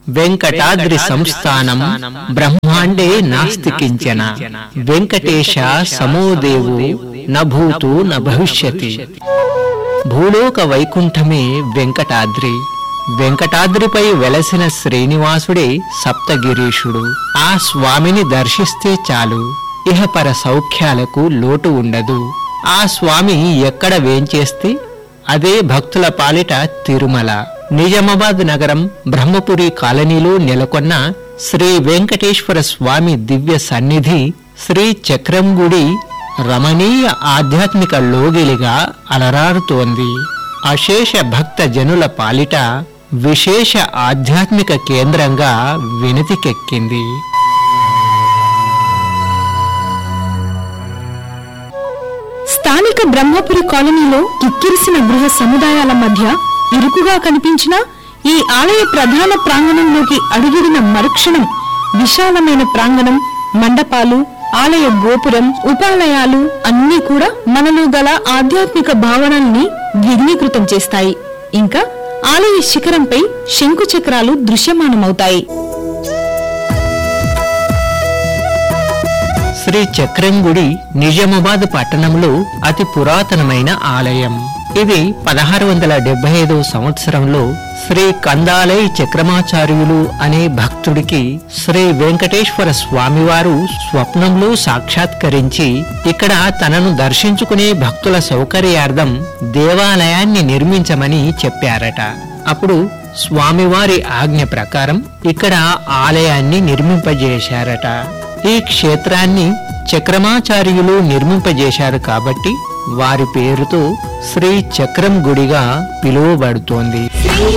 వెంకటాద్రి సంస్థానం బ్రహ్మాండే నాస్తి కించన వెంకటేశ సమోదేవు నభూతు న భవిష్యతి భూలోక వైకుంఠమే వెంకటాద్రి వెంకటాద్రిపై వెలసిన శ్రీనివాసుడే సప్తగిరీషుడు ఆ స్వామిని దర్శిస్తే చాలు ఇహపర సౌఖ్యాలకు లోటు ఉండదు ఆ స్వామి ఎక్కడ వేంచేస్తే అదే భక్తుల పాలిట తిరుమల నిజామాబాద్ నగరం బ్రహ్మపురి కాలనీలో నెలకొన్న శ్రీ వెంకటేశ్వర స్వామి దివ్య సన్నిధి శ్రీ చక్రం గుడి రమణీయ ఆధ్యాత్మిక లోగిలిగా అలరారుతోంది అశేష భక్త జనుల పాలిట విశేష ఆధ్యాత్మిక కేంద్రంగా వినతికెక్కింది స్థానిక బ్రహ్మపురి కాలనీలో కిక్కిరిసిన గృహ సముదాయాల మధ్య ఇరుకుగా కనిపించిన ఈ ఆలయ ప్రధాన ప్రాంగణంలోకి అడుగిడిన మరుక్షణం విశాలమైన ప్రాంగణం మండపాలు ఆలయ గోపురం ఉపాలయాలు అన్నీ కూడా మనలో గల ఆధ్యాత్మిక భావనల్ని ద్విగ్నీకృతం చేస్తాయి ఇంకా ఆలయ శిఖరంపై శంకు చక్రాలు దృశ్యమానమవుతాయి శ్రీ చక్రం గుడి నిజామాబాద్ పట్టణంలో అతి పురాతనమైన ఆలయం ఇది పదహారు వందల డెబ్బై ఐదవ సంవత్సరంలో శ్రీ కందాలై చక్రమాచార్యులు అనే భక్తుడికి శ్రీ వెంకటేశ్వర స్వామివారు స్వప్నంలో సాక్షాత్కరించి ఇక్కడ తనను దర్శించుకునే భక్తుల సౌకర్యార్థం దేవాలయాన్ని నిర్మించమని చెప్పారట అప్పుడు స్వామివారి ఆజ్ఞ ప్రకారం ఇక్కడ ఆలయాన్ని నిర్మింపజేశారట ఈ క్షేత్రాన్ని చక్రమాచార్యులు నిర్మింపజేశారు కాబట్టి వారి పేరుతో శ్రీ చక్రం గుడిగా పిలువబడుతోంది శ్రీ